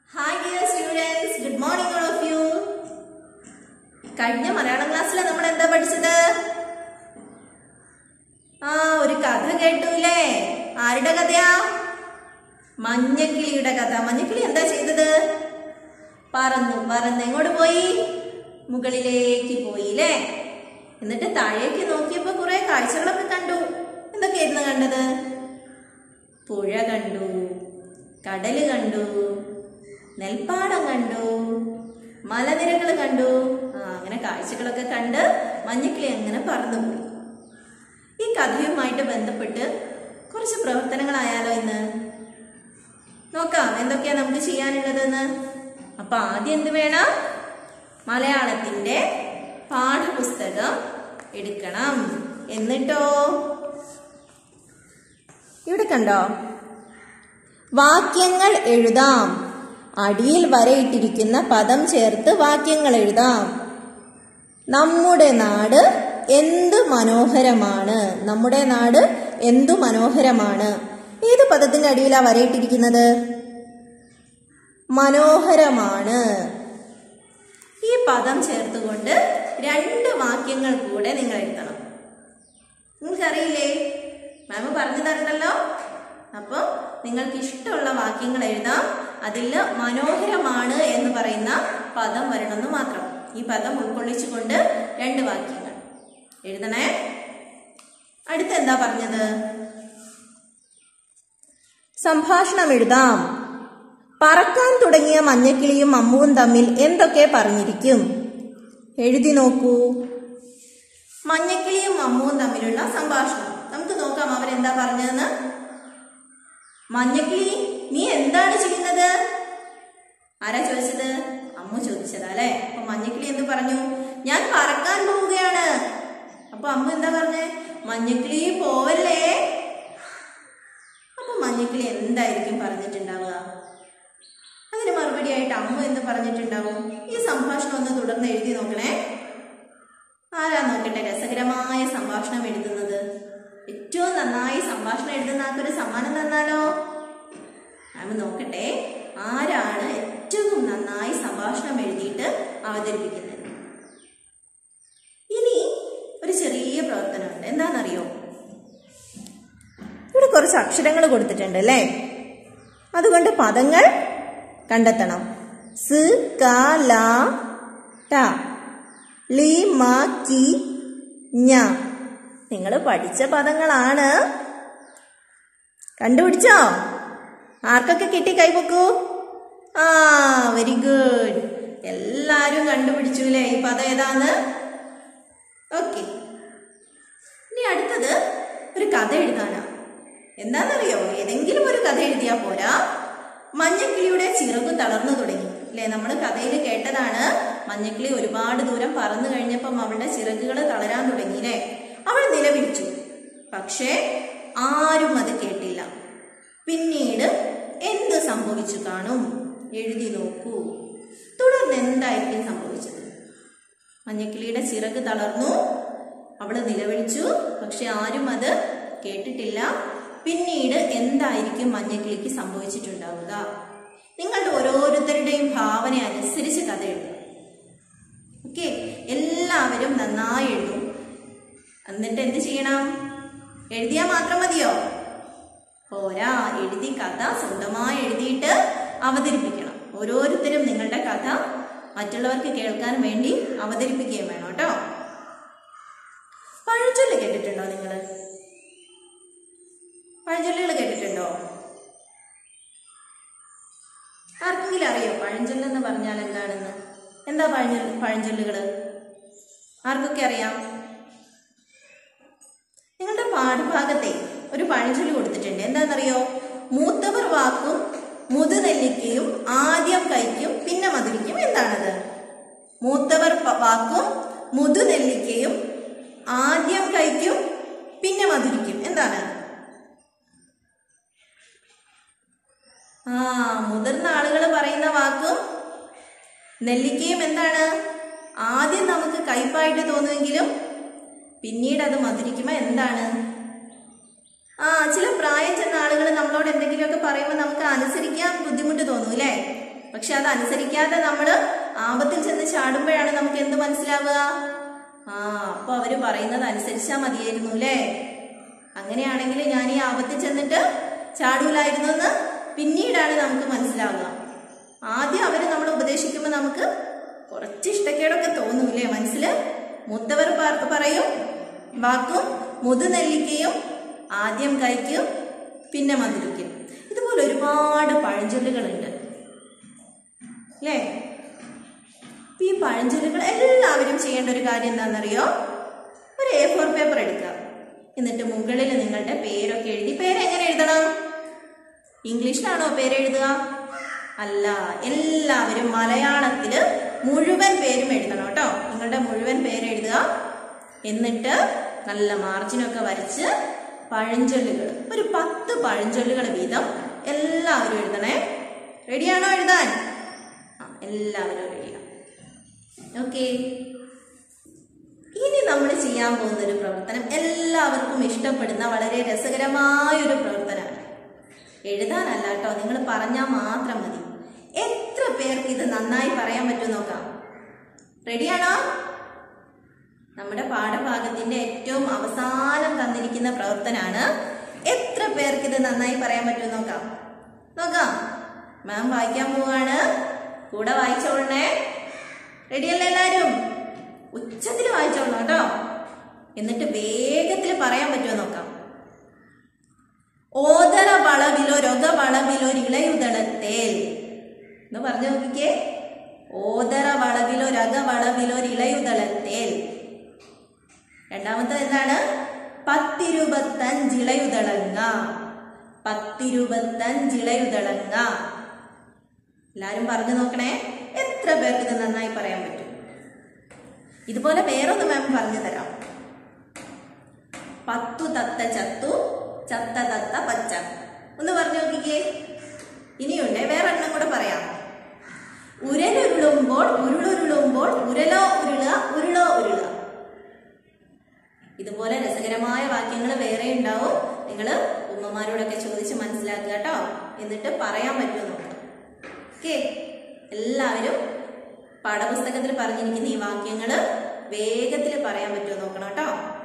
hi dear students good morning all of you കഴിഞ്ഞ മലയാളം ക്ലാസ്സിൽ നമ്മൾ എന്താ പഠിച്ചത് ആ ഒരു കഥ കേട്ടൂലേ ആരുടെ കഥയാ മഞ്ഞക്കിളിയുടെ കഥ മഞ്ഞക്കിളി എന്താ ചെയ്തത് പറന്നു പറന്ന് എങ്ങോട്ട് പോയി മുകളിലേക്ക് പോയി അല്ലേ എന്നിട്ട് താഴേക്ക് നോക്കിയപ്പോ കുറെ കാഴ്ചകളൊക്കെ കണ്ടു എന്തൊക്കെയായിരുന്നു കണ്ടത് പുഴ കണ്ടു കടല് കണ്ടു നെൽപ്പാടം കണ്ടു മലനിരകൾ കണ്ടു ആ അങ്ങനെ കാഴ്ചകളൊക്കെ കണ്ട് മഞ്ഞക്കിളി അങ്ങനെ പറന്നുപോയി ഈ കഥയുമായിട്ട് ബന്ധപ്പെട്ട് കുറച്ച് പ്രവർത്തനങ്ങളായാലോ ഇന്ന് നോക്കാം എന്തൊക്കെയാ നമുക്ക് ചെയ്യാനുള്ളതെന്ന് അപ്പൊ ആദ്യം എന്ത് വേണം മലയാളത്തിന്റെ പാഠപുസ്തകം എടുക്കണം എന്നിട്ടോ ഇവിടെ കണ്ടോ വാക്യങ്ങൾ എഴുതാം അടിയിൽ വരയിട്ടിരിക്കുന്ന പദം ചേർത്ത് വാക്യങ്ങൾ എഴുതാം നമ്മുടെ നാട് എന്ത് മനോഹരമാണ് നമ്മുടെ നാട് എന്തു മനോഹരമാണ് ഏത് പദത്തിന്റെ അടിയിലാ വരയിട്ടിരിക്കുന്നത് മനോഹരമാണ് ഈ പദം ചേർത്തുകൊണ്ട് രണ്ട് വാക്യങ്ങൾ കൂടെ നിങ്ങൾ എഴുതണം നിങ്ങൾക്കറിയില്ലേ മാം പറഞ്ഞു തരണ്ടല്ലോ അപ്പോൾ നിങ്ങൾക്ക് ഇഷ്ടമുള്ള വാക്യങ്ങൾ എഴുതാം അതിൽ മനോഹരമാണ് എന്ന് പറയുന്ന പദം വരണമെന്ന് മാത്രം ഈ പദം ഉൾക്കൊള്ളിച്ചുകൊണ്ട് രണ്ട് വാക്യങ്ങൾ എഴുതണേ അടുത്ത എന്താ പറഞ്ഞത് സംഭാഷണം എഴുതാം പറക്കാൻ തുടങ്ങിയ മഞ്ഞക്കിളിയും അമ്മുവും തമ്മിൽ എന്തൊക്കെ പറഞ്ഞിരിക്കും എഴുതി നോക്കൂ മഞ്ഞക്കിളിയും അമ്മുവും തമ്മിലുള്ള സംഭാഷണം നമുക്ക് നോക്കാം അവരെന്താ പറഞ്ഞതെന്ന് മഞ്ഞക്കിളി നീ എന്താണ് ചെയ്യുന്നത് ആരാ ചോദിച്ചത് അമ്മു ചോദിച്ചതാ അല്ലെ അപ്പൊ മഞ്ഞക്കിളി എന്ത് പറഞ്ഞു ഞാൻ പറക്കാൻ പോവുകയാണ് അപ്പൊ അമ്മ എന്താ പറഞ്ഞേ മഞ്ഞക്കിളി പോവല്ലേ അപ്പൊ മഞ്ഞക്കിളി എന്തായിരിക്കും പറഞ്ഞിട്ടുണ്ടാവുക അതിന് മറുപടിയായിട്ട് അമ്മ എന്ത് പറഞ്ഞിട്ടുണ്ടാവും ഈ സംഭാഷണം ഒന്ന് തുടർന്ന് എഴുതി നോക്കണേ ആരാ നോക്കട്ടെ രസകരമായ സംഭാഷണം എഴുതുന്നത് ഏറ്റവും നന്നായി സംഭാഷണം എഴുതുന്ന ആൾക്കൊരു സമ്മാനം തന്നാലോ മാം നോക്കട്ടെ ആരാണ് ഏറ്റവും നന്നായി സംഭാഷണം എഴുതിയിട്ട് അവതരിപ്പിക്കുന്നത് ഇനി ഒരു ചെറിയ പ്രവർത്തനമുണ്ട് എന്താണെന്നറിയോ ഇവിടെ കുറച്ച് അക്ഷരങ്ങൾ കൊടുത്തിട്ടുണ്ട് അല്ലേ അതുകൊണ്ട് പദങ്ങൾ കണ്ടെത്തണം സ് ക ല ട ലി മ കി ഞ നിങ്ങൾ പഠിച്ച പദങ്ങളാണ് കണ്ടുപിടിച്ചോ ആർക്കൊക്കെ കിട്ടി കൈവക്കൂ ആ വെരി ഗുഡ് എല്ലാരും കണ്ടുപിടിച്ചു അല്ലേ ഈ പദം ഏതാന്ന് ഓക്കെ ഇനി അടുത്തത് ഒരു കഥ എഴുതാനാ എന്താണെന്നറിയോ ഏതെങ്കിലും ഒരു കഥ എഴുതിയാ പോരാ മഞ്ഞക്കിളിയുടെ ചിറകു തളർന്നു തുടങ്ങി അല്ലേ നമ്മൾ കഥയിൽ കേട്ടതാണ് മഞ്ഞക്കിളി ഒരുപാട് ദൂരം പറന്നു കഴിഞ്ഞപ്പം അവളുടെ ചിറകുകൾ തളരാൻ തുടങ്ങി അല്ലേ അവൾ നിലവിളിച്ചു പക്ഷേ ആരും അത് കേട്ടില്ല പിന്നീട് എന്ത് സംഭവിച്ചു കാണും എഴുതി നോക്കൂ തുടർന്ന് എന്തായിരിക്കും സംഭവിച്ചത് മഞ്ഞക്കിളിയുടെ ചിറക് തളർന്നു അവള് നിലവിളിച്ചു പക്ഷെ ആരും അത് കേട്ടിട്ടില്ല പിന്നീട് എന്തായിരിക്കും മഞ്ഞക്കിളിക്ക് സംഭവിച്ചിട്ടുണ്ടാവുക നിങ്ങളുടെ ഓരോരുത്തരുടെയും ഭാവന അനുസരിച്ച് കഥ എഴുതും ഓക്കെ എല്ലാവരും നന്നായി എഴുതും എന്നിട്ട് എന്ത് ചെയ്യണം എഴുതിയാൽ മാത്രം മതിയോ പോരാ എഴുതി കഥ സ്വന്തമായി എഴുതിയിട്ട് അവതരിപ്പിക്കണം ഓരോരുത്തരും നിങ്ങളുടെ കഥ മറ്റുള്ളവർക്ക് കേൾക്കാൻ വേണ്ടി അവതരിപ്പിക്കുകയും വേണം കേട്ടോ പഴഞ്ചൊല്ല് കേട്ടിട്ടുണ്ടോ നിങ്ങൾ പഴഞ്ചൊല്ലുകൾ കേട്ടിട്ടുണ്ടോ ആർക്കെങ്കിലും അറിയോ പഴഞ്ചൊല്ലെന്ന് പറഞ്ഞാൽ എന്താണെന്ന് എന്താ പഴഞ്ചൊല്ല് പഴഞ്ചൊല്ലുകൾ ആർക്കൊക്കെ അറിയാം നിങ്ങളുടെ പാഠഭാഗത്തെ ഒരു പഴഞ്ചൊല്ല് കൊടുത്തിട്ടുണ്ട് എന്താണെന്നറിയോ മൂത്തവർ വാക്കും മുതുനെല്ലിക്കയും ആദ്യം കഴിക്കും പിന്നെ മധുരിക്കും എന്താണത് മൂത്തവർ വാക്കും മുതുനെല്ലിക്കയും ആദ്യം കഴിക്കും പിന്നെ മധുരിക്കും എന്താണ് ആ മുതിർന്ന ആളുകൾ പറയുന്ന വാക്കും നെല്ലിക്കയും എന്താണ് ആദ്യം നമുക്ക് കയ്പായിട്ട് തോന്നുമെങ്കിലും പിന്നീട് അത് മധുരിക്കുമ്പോൾ എന്താണ് ആ ചില പ്രായം ചെന്ന ആളുകൾ നമ്മളോട് എന്തെങ്കിലുമൊക്കെ പറയുമ്പോൾ നമുക്ക് അനുസരിക്കാൻ ബുദ്ധിമുട്ട് തോന്നും അല്ലേ പക്ഷെ അത് അനുസരിക്കാതെ നമ്മൾ ആപത്തിൽ ചെന്ന് ചാടുമ്പോഴാണ് നമുക്ക് എന്ത് മനസ്സിലാവുക ആ അപ്പൊ അവര് പറയുന്നത് അനുസരിച്ചാ മതിയായിരുന്നു അല്ലേ അങ്ങനെയാണെങ്കിൽ ഞാൻ ഈ ആപത്തിൽ ചെന്നിട്ട് ചാടൂലായിരുന്നു എന്ന് പിന്നീടാണ് നമുക്ക് മനസ്സിലാവുക ആദ്യം അവര് നമ്മൾ ഉപദേശിക്കുമ്പോൾ നമുക്ക് കുറച്ച് ഇഷ്ടക്കേടൊക്കെ തോന്നൂലേ മനസ്സിൽ മൂത്തവർ പ- പറയും വാക്കും മുതുനെല്ലിക്കയും ആദ്യം കഴിക്കും പിന്നെ മധുരിക്കും ഇതുപോലെ ഒരുപാട് പഴഞ്ചൊല്ലുകളുണ്ട് അല്ലേ അപ്പൊ ഈ പഴഞ്ചൊല്ലുകൾ എല്ലാവരും ചെയ്യേണ്ട ഒരു കാര്യം എന്താണെന്നറിയോ ഒരു എ ഫോർ പേപ്പർ എടുക്കുക എന്നിട്ട് മുകളിൽ നിങ്ങളുടെ പേരൊക്കെ എഴുതി പേര് എങ്ങനെ എഴുതണം ഇംഗ്ലീഷിലാണോ പേര് എഴുതുക അല്ല എല്ലാവരും മലയാളത്തില് മുഴുവൻ പേരും എഴുതണം കേട്ടോ നിങ്ങളുടെ മുഴുവൻ പേര് എഴുതുക എന്നിട്ട് നല്ല മാർജിനൊക്കെ വരച്ച് പഴഞ്ചൊല്ലുകൾ ഒരു പത്ത് പഴഞ്ചൊല്ലുകൾ വീതം എല്ലാവരും എഴുതണേ റെഡിയാണോ എഴുതാൻ ആ എല്ലാവരും റെഡിയാണ് ഓക്കെ ഇനി നമ്മൾ ചെയ്യാൻ പോകുന്ന ഒരു പ്രവർത്തനം എല്ലാവർക്കും ഇഷ്ടപ്പെടുന്ന വളരെ രസകരമായ ഒരു പ്രവർത്തനമാണ് എഴുതാനല്ല കേട്ടോ നിങ്ങൾ പറഞ്ഞാൽ മാത്രം മതി എത്ര പേർക്ക് ഇത് നന്നായി പറയാൻ പറ്റും നോക്കാം റെഡിയാണോ നമ്മുടെ പാഠഭാഗത്തിന്റെ ഏറ്റവും അവസാനം തന്നിരിക്കുന്ന പ്രവർത്തനാണ് എത്ര പേർക്ക് ഇത് നന്നായി പറയാൻ പറ്റും നോക്കാം നോക്കാം മാം വായിക്കാൻ പോവാണ് കൂടെ വായിച്ചോളണേ റെഡിയല്ലേ എല്ലാരും ഉച്ചത്തിൽ വായിച്ചോളണം കേട്ടോ എന്നിട്ട് വേഗത്തിൽ പറയാൻ പറ്റുമോ നോക്കാം ഓതര വളവിലോ രൊക വളവിലോ ഇളയുതളത്തേൽ എന്ന് പറഞ്ഞു നോക്കിക്കേ ഓതര വളവിലോ രക വളവിലോ ഇളയുതളത്തേൽ രണ്ടാമത്തെ എന്താണ് പത്തിരുപത്തഞ്ചിളയുതളങ്ങ പത്തിരുപത്തഞ്ചിളയുതളങ്ങ എല്ലാരും പറഞ്ഞു നോക്കണേ എത്ര പേർക്ക് ഇത് നന്നായി പറയാൻ പറ്റും ഇതുപോലെ വേറൊന്ന് മാം പറഞ്ഞു തരാം പത്തു തത്ത ചത്തു ചത്ത തത്ത പച്ച ഒന്ന് പറഞ്ഞു നോക്കിക്കേ ഇനിയുണ്ട് വേറെ എണ്ണം കൂടെ പറയാം ഉരലുരുളുമ്പോൾ ഉരുളുരുളുമ്പോൾ ഉരലോ ഉരുള ഉരുളോ ഉരുള ഇതുപോലെ രസകരമായ വാക്യങ്ങൾ വേറെ ഉണ്ടാവും നിങ്ങൾ ഉമ്മമാരോടൊക്കെ ചോദിച്ച് മനസ്സിലാക്കുക കേട്ടോ എന്നിട്ട് പറയാൻ പറ്റുമോ നോക്കാം ഓക്കെ എല്ലാവരും പാഠപുസ്തകത്തിൽ പറഞ്ഞിരിക്കുന്ന ഈ വാക്യങ്ങൾ വേഗത്തിൽ പറയാൻ പറ്റുമോ നോക്കണം കേട്ടോ